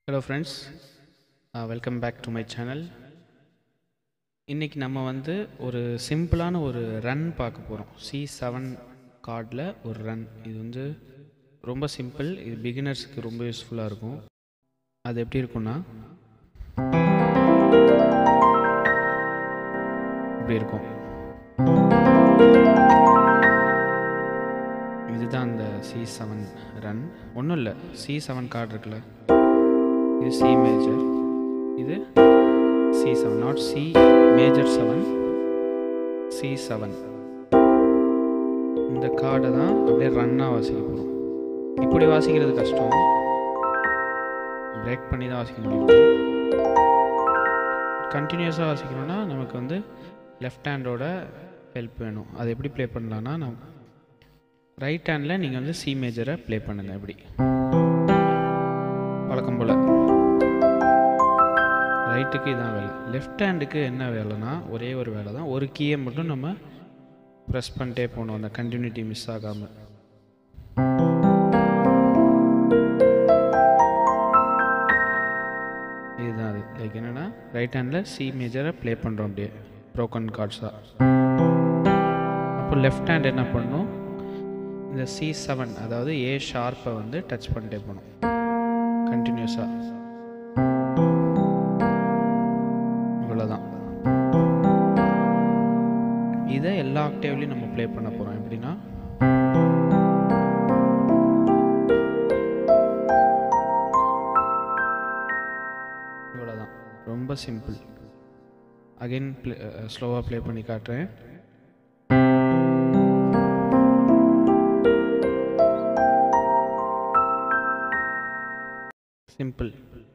hello friends welcome back to my channel இன்றைக்கி நம்ம வந்து ஒரு சிம்பிளான ஒரு ரன் பார்க்க போகிறோம் சி செவன் கார்டில் ஒரு ரன் இது வந்து ரொம்ப சிம்பிள் இது பிகினர்ஸ்க்கு ரொம்ப யூஸ்ஃபுல்லாக இருக்கும் அது எப்படி இருக்கும்னா இப்படி இருக்கும் இதுதான் அந்த சி செவன் ரன் ஒன்றும் இல்லை சி செவன் கார்டு இருக்குல்ல இது சி மேஜர் இது C seven not C major seven C seven இந்த கார்டை தான் அப்படியே ரன்னாக வாசிக்க போகிறோம் இப்படி வாசிக்கிறது கஷ்டம் பிரேக் பண்ணி தான் வாசிக்க முடியும் கண்டினியூஸாக வாசிக்கணும்னா நமக்கு வந்து லெஃப்ட் ஹேண்டோட ஹெல்ப் வேணும் அது எப்படி ப்ளே பண்ணலான்னா நம்ம ரைட் ஹேண்டில் நீங்கள் வந்து சி மேஜரை ப்ளே பண்ணுங்கள் எப்படி வழக்கம் போல் ரைட்டுக்கு இதான் வேலை லெஃப்ட் ஹேண்டுக்கு என்ன வேலைனா ஒரே ஒரு வேலை தான் ஒரு கீயை மட்டும் நம்ம ப்ரெஸ் பண்ணிட்டே போகணும் அந்த கண்டினியூட்டி மிஸ் ஆகாமல் இதுதான் அது லைக் என்னென்னா ரைட் ஹேண்டில் சி மேஜரை ப்ளே பண்ணுறோம் அப்படியே ப்ரோக்கன் கார்ட்ஸாக அப்போ லெஃப்ட் ஹேண்ட் என்ன பண்ணணும் இந்த சி செவன் அதாவது ஏ ஷார்ப்பை வந்து டச் பண்ணிட்டே போகணும் கண்டினியூஸாக இவ்வளோதான் இதை எல்லா ஆக்டேவ்லையும் நம்ம ப்ளே பண்ண போகிறோம் எப்படின்னா இவ்வளோதான் ரொம்ப சிம்பிள் அகைன் ப்ளே ஸ்லோவாக ப்ளே பண்ணி காட்டுறேன் சிம்பிள்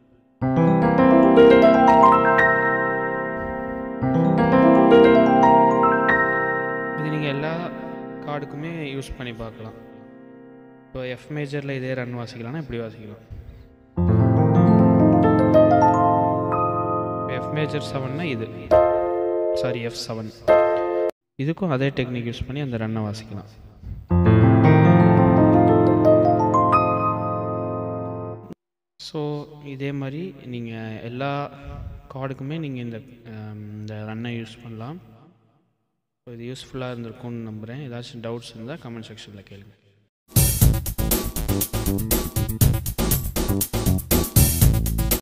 இது நீங்கள் எல்லா கார்டுக்குமே யூஸ் பண்ணி பார்க்கலாம் இப்போ எஃப் மேஜரில் இதே ரன் வாசிக்கலாம்னா இப்படி வாசிக்கலாம் எஃப் மேஜர் செவன்னா இது சாரி எஃப் செவன் இதுக்கும் அதே டெக்னிக் யூஸ் பண்ணி அந்த ரன்னை வாசிக்கலாம் ஸோ இதே மாதிரி நீங்கள் எல்லா கார்டுக்குமே நீங்கள் இந்த இந்த ரன்னை யூஸ் பண்ணலாம் ஸோ இது யூஸ்ஃபுல்லாக இருந்திருக்கும்னு நம்புகிறேன் ஏதாச்சும் டவுட்ஸ் இருந்தால் கமெண்ட் செக்ஷனில் கேளுங்க